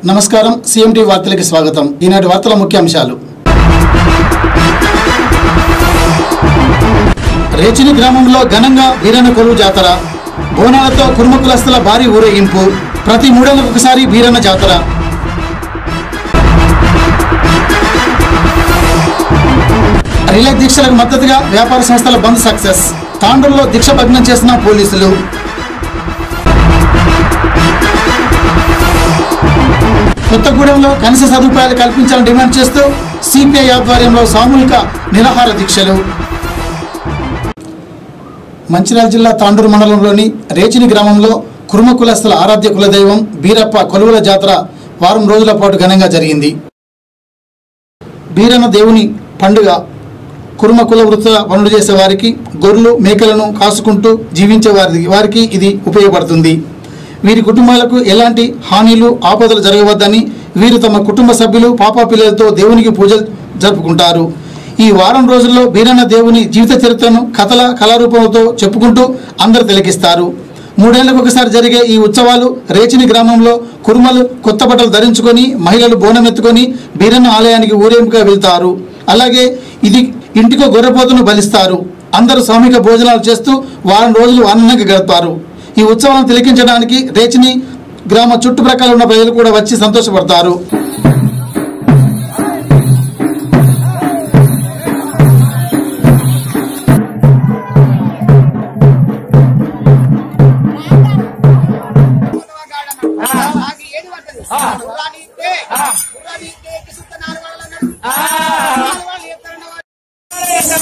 నమస్కారం సిఎంటి వార్తలకి స్వాగతం ఈనాటి వార్తల ముఖ్యాంశాలు రేచిని గ్రామంలో ఘనంగా వీరన్న కొలువు జాతర బోనాలతో కుర్మ కులస్తుల భారీ ఊరేగింపు ప్రతి మూడేళ్లకు ఒకసారి వీరన్న జాతర రిలే దీక్షలకు మద్దతుగా వ్యాపార సంస్థల బంద్ సక్సెస్ తాండూరులో దీక్ష భగ్నం చేసిన పోలీసులు కొత్తగూడెంలో కనీస సదుపాయాలు కల్పించాలని డిమాండ్ చేస్తూ సిపిఐ ఆధ్వర్యంలో సామూహిక నిరాహార దీక్షలు మంచిర్యాల జిల్లా తాండూరు మండలంలోని రేచిని గ్రామంలో కుర్మ కులస్తుల ఆరాధ్య కులదైవం బీరప్ప కొలువుల జాతర వారం రోజుల పాటు ఘనంగా జరిగింది బీరన్న దేవుని పండుగ కుర్మ కుల వృత్తుల పనులు చేసే వారికి గొర్రెలు మేకలను కాసుకుంటూ జీవించే వారి వారికి ఇది ఉపయోగపడుతుంది వీరి కుటుంబాలకు ఎలాంటి హానిలు ఆపదలు జరగవద్దని వీరు తమ కుటుంబ సభ్యులు పాప పిల్లలతో దేవునికి పూజలు జరుపుకుంటారు ఈ వారం రోజుల్లో బీరన్న దేవుని జీవిత చరిత్రను కథల కళారూపంతో చెప్పుకుంటూ అందరు తిలకిస్తారు మూడేళ్లకు ఒకసారి జరిగే ఈ ఉత్సవాలు రేచిని గ్రామంలో కురుమలు కొత్త బట్టలు ధరించుకొని మహిళలు బోనం ఎత్తుకొని బీరన్న ఆలయానికి ఊరేంపుగా వెళ్తారు అలాగే ఇది ఇంటికో గొర్రెపోతును బలిస్తారు అందరూ సామూహిక భోజనాలు చేస్తూ వారం రోజులు ఆనందంగా గడుపుతారు ఈ ఉత్సవాలను తిలకించడానికి రేచిని గ్రామ చుట్టుప్రక్కల ఉన్న ప్రజలు కూడా వచ్చి సంతోషపడతారు నాకు ఏది పట్టదు గుర్రాన్ని ఇస్తే గుర్రాన్ని ఇస్తే కిసుత్త నాలుగు వాళ్ళు అన్నాడు నాలుగు వాళ్ళు చెప్తారన్న వాడు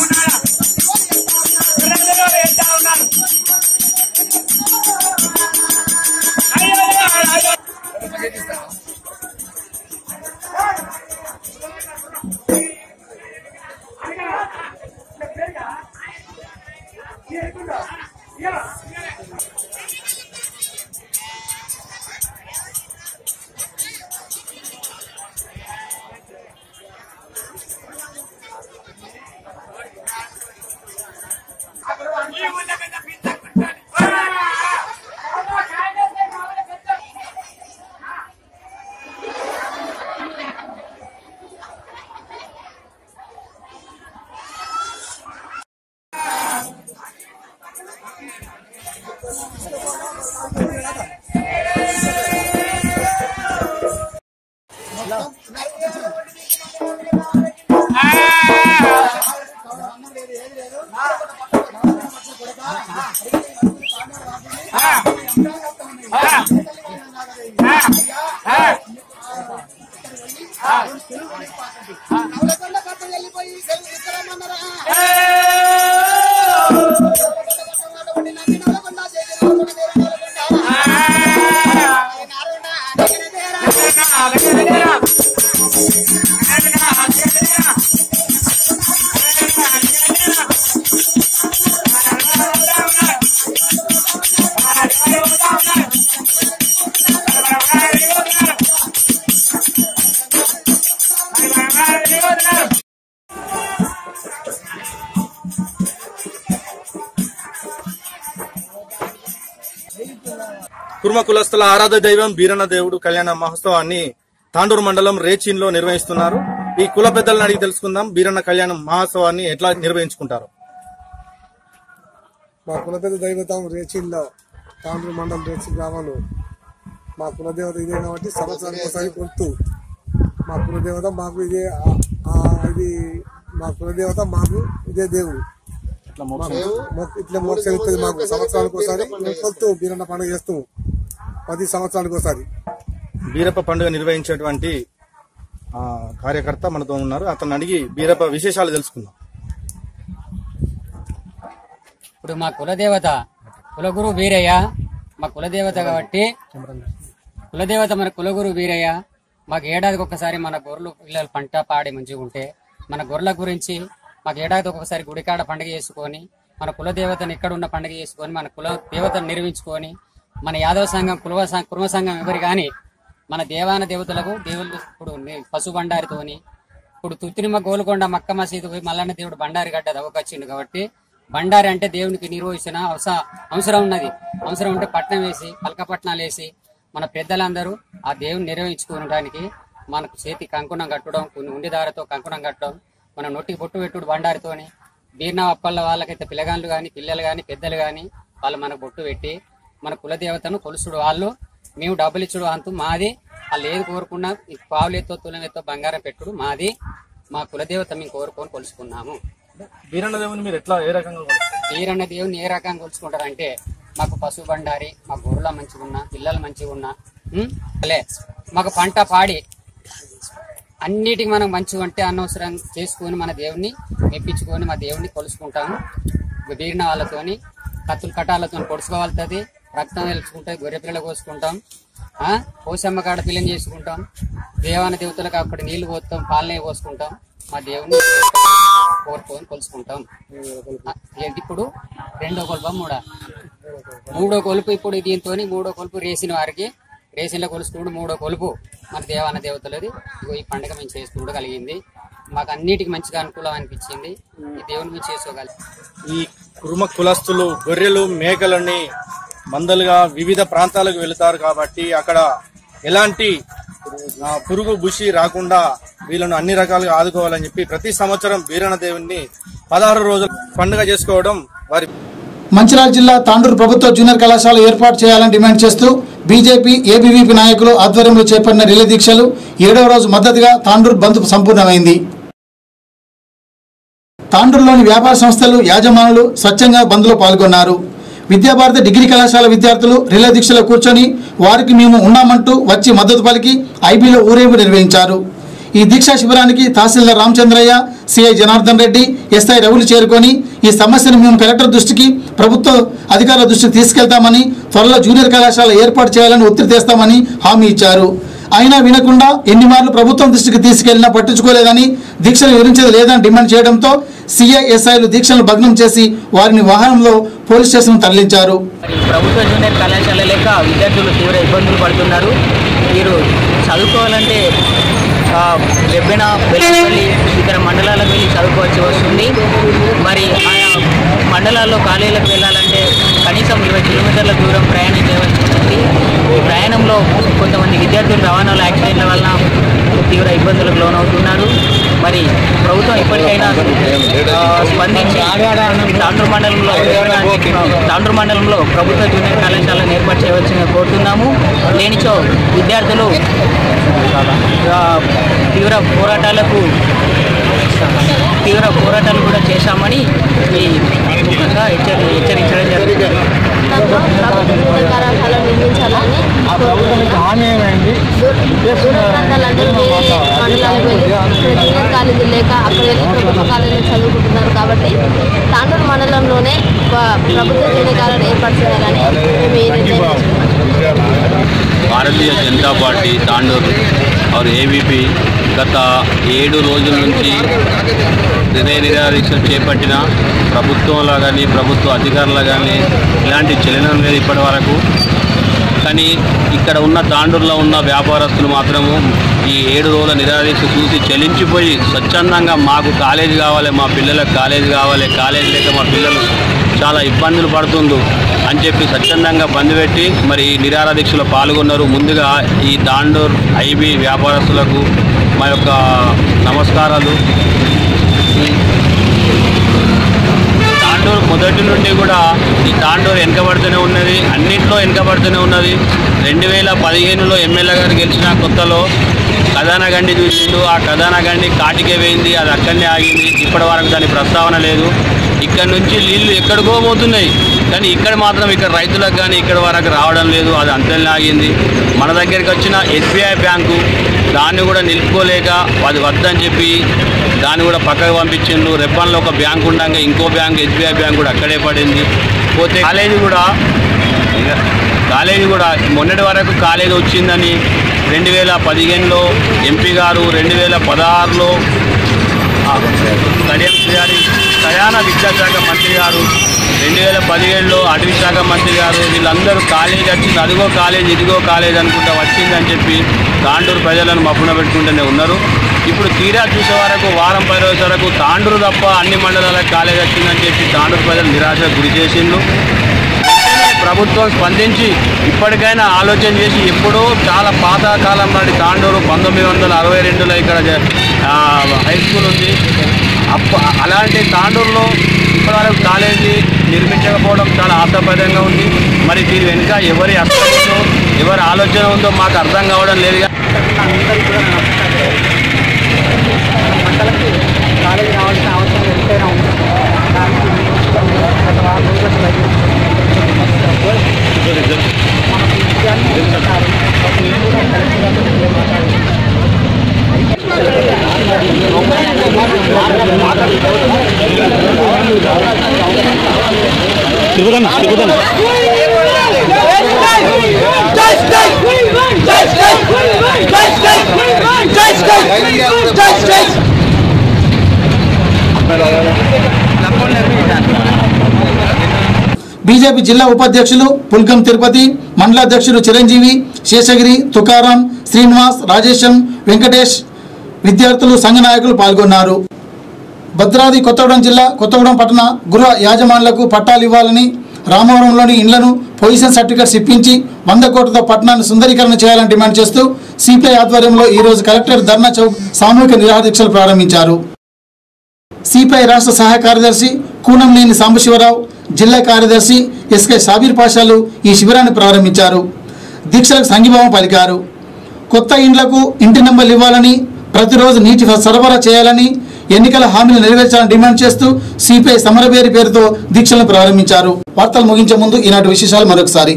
నవలకొండ కట్టలు వెళ్ళిపోయి సెలవు ఇస్తారన్నారా నన్ను నవలకొండ చేసి నవలకొండ దేవ నవలకొండ నారాయణ అడిగిన దేరా కుర్మ కులస్తుల ఆరాధ దైవం బీరన్న దేవుడు కళ్యాణ మహోత్సవాన్ని తాండూరు మండలం రేచిన్లో నిర్వహిస్తున్నారు ఈ కుల పెద్దలను అడిగి తెలుసుకుందాం బీరన్న కళ్యాణ మహోత్సవాన్ని ఎట్లా నిర్వహించుకుంటారు మా కులదేవత దైవతం రేచిల్లో తాండ్రు మండలం రేచి గ్రామంలో మా కులదేవత ఇదే కాబట్టి సంవత్సరానికి ఒకసారి కొలుతూ మా కులదేవత మాకు ఇదే ఆ- ఆ ఇది మా కులదేవత మాకు ఇదే దేవుడు మాకు మొక్కు ఇట్లా మోక్షం ఇస్తుంది మాకు సంవత్సరానికి ఒకసారి మేము కొలుతూ బీరన్న పండుగ చేస్తూ పది సంవత్సరానికి ఒకసారి బీరప్ప పండుగ నిర్వహించేటువంటి ఆ, కార్యకర్త మనతో ఉన్నారు అతను అడిగి బీరప్ప విశేషాలు తెలుసుకుందాం ఇప్పుడు మా కులదేవత కులగురు వీరయ్య మా కులదేవత కాబట్టి కులదేవత మన కులగురు వీరయ్య మాకు ఏడాదికి ఒక్కసారి మన గొర్రెలు పిల్లలు పంట పాడి మంచిగా ఉంటే మన గొర్రెల గురించి మాకు ఏడాదికి ఒకసారి గుడికాడ పండుగ చేసుకొని మన కులదేవతను ఎక్కడ ఉన్న పండుగ చేసుకొని మన కుల దేవతను నిర్మించుకొని మన యాదవ సంఘం కులవ సం- కుర్మ సంఘం ఎవరి కానీ మన దేవాన దేవతలకు దేవుళ్ళు ఇప్పుడు ని- పశు బండారితోని ఇప్పుడు తుత్తినిమ గోల్కొండ మక్క మసీదు పోయి మల్లన్న దేవుడు బండారి గడ్డ దవ్వకొచ్చిండు కాబట్టి బండారి అంటే దేవునికి నిర్వహించిన అవస- అవసరం ఉన్నది అవసరం ఉంటే పట్నం వేసి పలకపట్నాలు వేసి మన పెద్దలందరూ ఆ దేవుని నిర్వహించుకోవడానికి మనకు చేతి కంకుణం కట్టడం కొన్ని ఉండి దారతో కంకుణం కట్టడం మన నొట్టికి బొట్టు పెట్టుడు బండారితోని బీర్నా అప్పళ్ళ వాళ్ళకైతే పిల్లగాళ్ళు కానీ పిల్లలు కానీ పెద్దలు కానీ వాళ్ళు మనకు బొట్టు పెట్టి మన కులదేవతను కొలుసుడు వాళ్ళు మేము డబ్బులు ఇచ్చుడు అంతు మాది వాళ్ళు ఏది కోరుకున్నా ఈ పావులెత్తో తులమెత్తో బంగారం పెట్టుడు మాది మా కులదేవత మేము కోరుకొని కొలుసుకున్నాము బీరన్న దేవుని మీరు ఎట్లా ఏ రకంగా కొలుస్తారు? వీరన్న దేవుని ఏ రకంగా కొలుచుకుంటారంటే మాకు పశువు బండారి మాకు గొర్రెల మంచిగా ఉన్నా పిల్లలు మంచిగా ఉన్నా ఉం? అలే మాకు పంట పాడి అన్నిటికి మనం మంచిగా ఉంటే అనవసరం చేసుకొని మన దేవుణ్ణి మెప్పించుకొని మా దేవుణ్ణి కొలుసుకుంటాము బీరిన వాళ్ళతోని కత్తులు కటాలతో పొడుచుకోవాలుతుంది రక్తం తెలుసుకుంటాయి గొర్రె పిల్లలు కోసుకుంటాం ఆ పోసమ్మ కాడ పిల్లని చేసుకుంటాం దేవాన దేవతలకు అక్కడ నీళ్లు పోస్తాం పాలనే పోసుకుంటాం మా దేవుని కోరుకొని కొలుసుకుంటాం ఆ, ఏంటి ఇప్పుడు రెండో కొలుపా మూడా మూడో కొలుపు ఇప్పుడు దీంతో మూడో కొలుపు రేసిన వారికి రేసిన్లో కొలుసుకుంటూ మూడో కొలుపు మన దేవాన దేవతలది ఇగో ఈ పండుగ మేము చేసుకుంటూ కలిగింది మాకు అన్నిటికీ మంచిగా అనుకూలం అనిపించింది ఈ దేవుని మేము చేసుకోగలం ఈ కురుమ కులస్తులు గొర్రెలు మేకలని మందలుగా వివిధ ప్రాంతాలకు వెళుతారు కాబట్టి అక్కడ ఎలాంటి ఆ, పురుగు బుషి రాకుండా వీళ్ళను అన్ని రకాలుగా ఆదుకోవాలని చెప్పి ప్రతి సంవత్సరం వీరణ దేవుణ్ణి పదహారు రోజులు పండుగ చేసుకోవడం వారి మంచిర్యాల జిల్లా తాండూరు ప్రభుత్వ జూనియర్ కళాశాల ఏర్పాటు చేయాలని డిమాండ్ చేస్తూ బీజేపీ ఏబీవీపీ నాయకులు ఆధ్వర్యంలో చేపట్టిన రిలే దీక్షలు ఏడవ రోజు మద్దతుగా తాండూరు బంద్ సంపూర్ణమైంది తాండూరులోని వ్యాపార సంస్థలు యాజమానులు స్వచ్ఛంగా బంద్లో పాల్గొన్నారు విద్యాభారతి డిగ్రీ కళాశాల విద్యార్థులు రిలే దీక్షలో కూర్చొని వారికి మేము ఉన్నామంటూ వచ్చి మద్దతు పలికి ఐబీలో ఊరేగింపు నిర్వహించారు ఈ దీక్షా శిబిరానికి తహసీల్దార్ రామచంద్రయ్య సిఐ జనార్దన్ రెడ్డి ఎస్ఐ రవులు చేరుకొని ఈ సమస్యను మేము కలెక్టర్ దృష్టికి ప్రభుత్వ అధికారుల దృష్టికి తీసుకెళ్తామని త్వరలో జూనియర్ కళాశాల ఏర్పాటు చేయాలని ఒత్తిడి తెస్తామని హామీ ఇచ్చారు అయినా వినకుండా ఎన్ని మార్లు ప్రభుత్వం దృష్టికి తీసుకెళ్లినా పట్టించుకోలేదని దీక్షలు వివరించేది లేదని డిమాండ్ చేయడంతో సిఐఎస్ఐలు దీక్షలను భగ్నం చేసి వారిని వాహనంలో పోలీస్ స్టేషన్ తరలించారు మరి ప్రభుత్వ జూనియర్ కళాశాల లేక విద్యార్థులు తీవ్ర ఇబ్బందులు పడుతున్నారు వీరు చదువుకోవాలంటే ఆ, రెబ్బెన వెల్లుపల్లి ఇతర మండలాలకు వెళ్ళి చదువుకోవాల్సి వస్తుంది మరి ఆయా మండలాల్లో కాలేజీలకు వెళ్ళాలంటే కనీసం ఇరవై కిలోమీటర్ల దూరం ప్రయాణం చేయవలసి ఉంటుంది ఈ ప్రయాణంలో కొంతమంది విద్యార్థులు రవాణాలో యాక్సిడెంట్ల వలన తీవ్ర ఇబ్బందులకు లోనవుతున్నారు మరి ప్రభుత్వం ఇప్పటికైనా ఆ, స్పందించి తాండ్రు మండలంలో తాండ్రు మండలంలో ప్రభుత్వ జూనియర్ కళాశాలను ఏర్పాటు చేయవలసిందిగా కోరుతున్నాము లేనిచో విద్యార్థులు ఆ, తీవ్ర పోరాటాలకు తీవ్ర పోరాటాలు కూడా చేశామని ఈ ముఖంగా హెచ్చరి హెచ్చరించడం జరుగుతుంది కళాశాల నిర్మించాలని దూర ప్రాంతాలందరూ వేరే మండలాలకు వెళ్ళి ఇక్కడ జూనియర్ కాలేజీ లేక అక్కడ వెళ్ళి ప్రభుత్వ కాలేజీలో చదువుకుంటున్నారు కాబట్టి తాండూరు మండలంలోనే ఒక ప్రభుత్వ జూనియర్ కాలేజీ ఏర్పాటు చేయాలని మేము ఈ నిర్ణయం తీసుకున్నాం. భారతీయ జనతా పార్టీ తాండూరు और ఏబీపీ గత ఏడు రోజుల నుంచి హృదయ నిరాదీక్షలు చేపట్టిన ప్రభుత్వంలో కానీ ప్రభుత్వ అధికారులు కానీ ఇలాంటి చలనం లేదు ఇప్పటి వరకు కానీ ఇక్కడ ఉన్న తాండూరులో ఉన్న వ్యాపారస్తులు మాత్రము ఈ ఏడు రోజుల నిరాదీక్ష చూసి చలించిపోయి స్వచ్ఛందంగా మాకు కాలేజీ కావాలి మా పిల్లలకు కాలేజీ కావాలి కాలేజీ లేక మా పిల్లలు చాలా ఇబ్బందులు పడుతుండు అని చెప్పి స్వచ్ఛందంగా బంద్ పెట్టి మరి ఈ నిరాహార దీక్షలో పాల్గొన్నారు ముందుగా ఈ తాండూర్ ఐబీ వ్యాపారస్తులకు మా యొక్క నమస్కారాలు తాండూరు మొదటి నుండి కూడా ఈ తాండూరు వెనకబడుతూనే ఉన్నది అన్నింటిలో వెనకబడుతూనే ఉన్నది రెండు వేల పదిహేనులో ఎమ్మెల్యే గారు గెలిచిన కొత్తలో ఖజానా గండి చూసిండు ఆ ఖజానా గండి కాటికే పోయింది అది అక్కడనే ఆగింది ఇప్పటి వరకు దాని ప్రస్తావన లేదు ఇక్కడ నుంచి నీళ్లు ఎక్కడికో పోతున్నాయి కానీ ఇక్కడ మాత్రం ఇక్కడ రైతులకు కానీ ఇక్కడ వరకు రావడం లేదు అది అంతనే ఆగింది మన దగ్గరికి వచ్చిన ఎస్బీఐ బ్యాంకు దాన్ని కూడా నిలుపుకోలేక అది వద్దని చెప్పి దాన్ని కూడా పక్కకు పంపించిండు రెబ్బన్లో ఒక బ్యాంక్ ఉండగా ఇంకో బ్యాంక్ ఎస్బీఐ బ్యాంక్ కూడా అక్కడే పడింది పోతే కాలేజీ కూడా కాలేజీ కూడా మొన్నటి వరకు కాలేజీ వచ్చిందని రెండు వేల పదిహేనులో ఎంపీ గారు రెండు వేల పదహారులో కడియం శ్రీహారి ప్రయాణ విద్యాశాఖ మంత్రి గారు రెండు వేల పదిహేడులో అటవీ శాఖ మంత్రి గారు వీళ్ళందరూ కాలేజీ వచ్చింది అదిగో కాలేజ్ ఇదిగో కాలేజ్ అనుకుంటా వచ్చిందని చెప్పి తాండూరు ప్రజలను మప్పున పెట్టుకుంటూనే ఉన్నారు ఇప్పుడు తీరా చూసే వరకు వారం పది రోజుల వరకు తాండూరు తప్ప అన్ని మండలాలకు కాలేజ్ వచ్చిందని చెప్పి తాండూరు ప్రజలు నిరాశ గురి చేసిండ్రు వెంటనే ప్రభుత్వం స్పందించి ఇప్పటికైనా ఆలోచన చేసి ఎప్పుడో చాలా పాత కాలం నాటి తాండూరు పంతొమ్మిది వందల అరవై రెండులో ఇక్కడ జ- ఆ, హై స్కూల్ ఉంది అప్ప అలాంటి తాండూరులో ఇప్పటివరకు కాలేజీ నిర్మించకపోవడం చాలా ఆశాపదంగా ఉంది మరి దీని వెనుక ఎవరి అర్థంతో ఎవరి ఆలోచన ఉందో మాకు అర్థం కావడం లేదు కాలేజీ రావాల్సిన అవసరం ఎంతైనా ఉంది దానికి గత వారం రోజుల బయట మనకు విషయాన్ని తెలుసుకుంటారు. నేను కూడా కలెక్టర్ గారితో నేను మాట్లాడాను. బీజేపీ జిల్లా ఉపాధ్యక్షులు పుల్కం తిరుపతి మండలాధ్యక్షులు చిరంజీవి శేషగిరి తుకారాం శ్రీనివాస్ రాజేశం వెంకటేష్ విద్యార్థులు సంఘ నాయకులు పాల్గొన్నారు భద్రాద్రి కొత్తగూడెం జిల్లా కొత్తగూడెం పట్టణ గృహ యాజమానులకు పట్టాలు ఇవ్వాలని రామవరంలోని ఇండ్లను పొజిషన్ సర్టిఫికెట్స్ ఇప్పించి వంద కోట్లతో పట్టణాన్ని సుందరీకరణ చేయాలని డిమాండ్ చేస్తూ సిపిఐ ఆధ్వర్యంలో ఈరోజు కలెక్టర్ ధర్నా చౌక్ సామూహిక నిరాహార దీక్షలు ప్రారంభించారు సిపిఐ రాష్ట్ర సహాయ కార్యదర్శి కూనంనేని సాంబశివరావు జిల్లా కార్యదర్శి ఎస్కే సాబీర్ పాషాలు ఈ శిబిరాన్ని ప్రారంభించారు దీక్షలకు సంఘీభావం పలికారు కొత్త ఇండ్లకు ఇంటి నెంబర్లు ఇవ్వాలని ప్రతిరోజు నీటి సరఫరా చేయాలని ఎన్నికల హామీలు నెరవేర్చాలని డిమాండ్ చేస్తూ సిపిఐ సమరవేరి పేరుతో దీక్షలను ప్రారంభించారు వార్తలు ముగించే ముందు ఈనాటి విశేషాలు మరొకసారి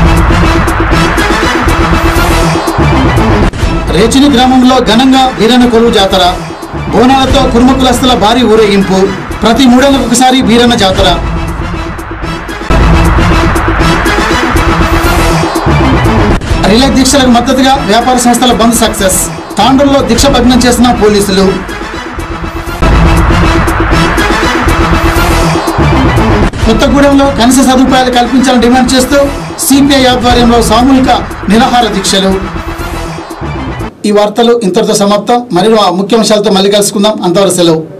రేచిని గ్రామంలో ఘనంగా వీరన్న కొలువు జాతర బోనాలతో కురుమ కులస్తుల భారీ ఊరేగింపు ప్రతి మూడేళ్లకు ఒకసారి వీరన్న జాతర రిలే దీక్షలకు మద్దతుగా వ్యాపార సంస్థల బంద్ సక్సెస్ తాండూరులో దీక్ష భగ్నం చేసిన పోలీసులు కొత్తగూడెంలో కనీస సదుపాయాలు కల్పించాలని డిమాండ్ చేస్తూ సిపిఐ ఆధ్వర్యంలో సామూహిక నిరాహార దీక్షలు ఈ వార్తలు ఇంతటితో సమాప్తం మరిన్ని ముఖ్యాంశాలతో మళ్ళీ కలుసుకుందాం అంతవరకు సెలవు